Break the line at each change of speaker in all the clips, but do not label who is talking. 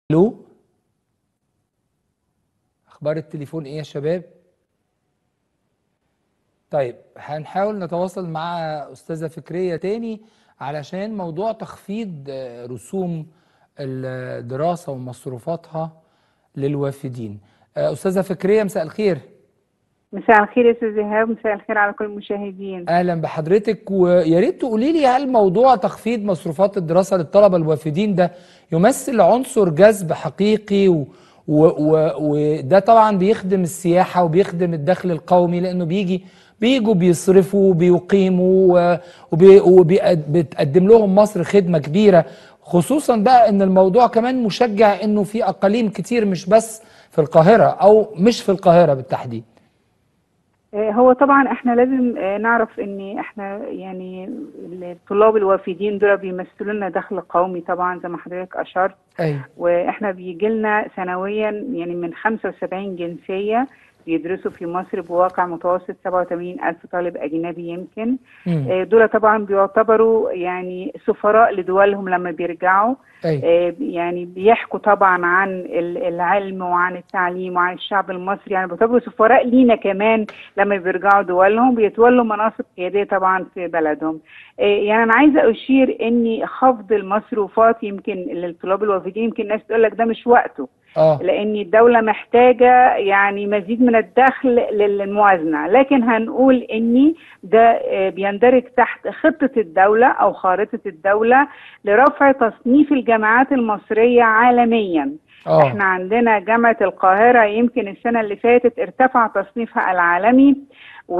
الو اخبار التليفون ايه يا شباب طيب هنحاول نتواصل مع استاذه فكريه تاني علشان موضوع تخفيض آه، رسوم الدراسه ومصروفاتها للوافدين آه، استاذه فكريه مساء الخير
مساء الخير يا استاذ ايهاب مساء الخير على كل المشاهدين
اهلا بحضرتك ويا ريت تقولي لي هل موضوع تخفيض مصروفات الدراسه للطلبه الوافدين ده يمثل عنصر جذب حقيقي و وده طبعا بيخدم السياحه وبيخدم الدخل القومي لانه بيجي بيجوا بيصرفوا بيقيموا وبتقدم لهم مصر خدمه كبيره خصوصا بقى ان الموضوع كمان مشجع انه في اقاليم كتير مش بس في القاهره او مش في القاهره بالتحديد
آه، هو طبعا احنا لازم آه، نعرف ان احنا يعني الطلاب الوافدين دول بيمثلوا لنا دخل قومي طبعا زي ما حضرتك اشرت
أيوة.
واحنا بيجي لنا سنويا يعني من 75 جنسيه بيدرسوا في مصر بواقع متوسط 87 ألف طالب أجنبي يمكن آه، دول طبعا بيعتبروا يعني سفراء لدولهم لما بيرجعوا
أي.
آه، يعني بيحكوا طبعا عن العلم وعن التعليم وعن الشعب المصري يعني بيعتبروا سفراء لينا كمان لما بيرجعوا دولهم بيتولوا مناصب قياديه طبعا في بلدهم آه، يعني انا عايزه اشير ان خفض المصروفات يمكن للطلاب الوافدين يمكن الناس تقول لك ده مش وقته
أوه.
لان الدوله محتاجه يعني مزيد من الدخل للموازنه لكن هنقول ان ده آه، بيندرج تحت خطه الدوله او خارطه الدوله لرفع تصنيف الجامعات المصريه عالميا
أوه.
احنا عندنا جامعه القاهره يمكن السنه اللي فاتت ارتفع تصنيفها العالمي و...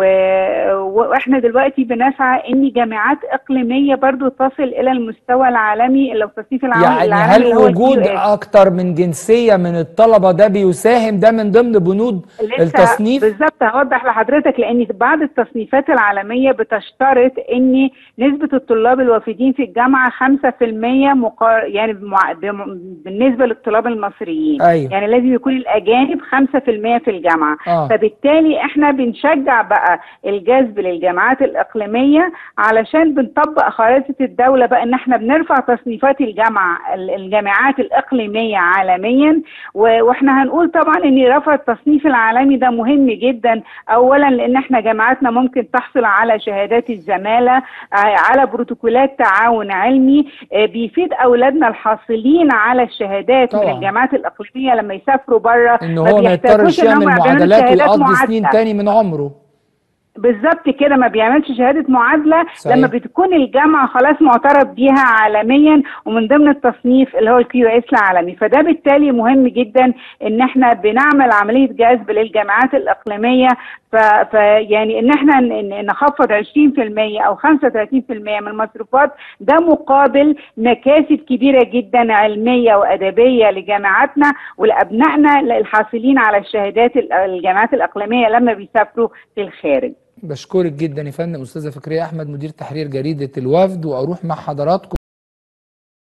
واحنا دلوقتي بنسعى ان جامعات اقليميه برضو تصل الى المستوى العالمي اللي في تصنيف العالم
يعني
العالمي
هل وجود اكتر من جنسيه من الطلبه ده بيساهم ده من ضمن بنود التصنيف
بالظبط هوضح لحضرتك لان بعض التصنيفات العالميه بتشترط ان نسبه الطلاب الوافدين في الجامعه 5% مقار... يعني بمع... بالنسبه للطلاب المصريين
أيوه.
يعني لازم يكون الاجانب 5% في الجامعه
آه.
فبالتالي احنا بنشجع بقى بقى الجذب للجامعات الاقليميه علشان بنطبق خريطه الدوله بقى ان احنا بنرفع تصنيفات الجامعه الجامعات الاقليميه عالميا واحنا هنقول طبعا ان رفع التصنيف العالمي ده مهم جدا اولا لان احنا جامعاتنا ممكن تحصل على شهادات الزماله على بروتوكولات تعاون علمي بيفيد اولادنا الحاصلين على الشهادات طبعا. من الجامعات الاقليميه لما يسافروا بره
ان هو ما يضطرش يعمل معادلات ويقضي سنين تاني من عمره
بالظبط كده ما بيعملش شهاده معادله
صحيح.
لما بتكون الجامعه خلاص معترف بيها عالميا ومن ضمن التصنيف اللي هو الكيو اس العالمي فده بالتالي مهم جدا ان احنا بنعمل عمليه جذب للجامعات الاقليميه فيعني ان احنا نخفض 20% او 35% من المصروفات ده مقابل مكاسب كبيره جدا علميه وادبيه لجامعاتنا ولابنائنا الحاصلين على الشهادات الجامعات الاقليميه لما بيسافروا في الخارج
بشكرك جدا يا فندم استاذه فكريه احمد مدير تحرير جريده الوفد واروح مع حضراتكم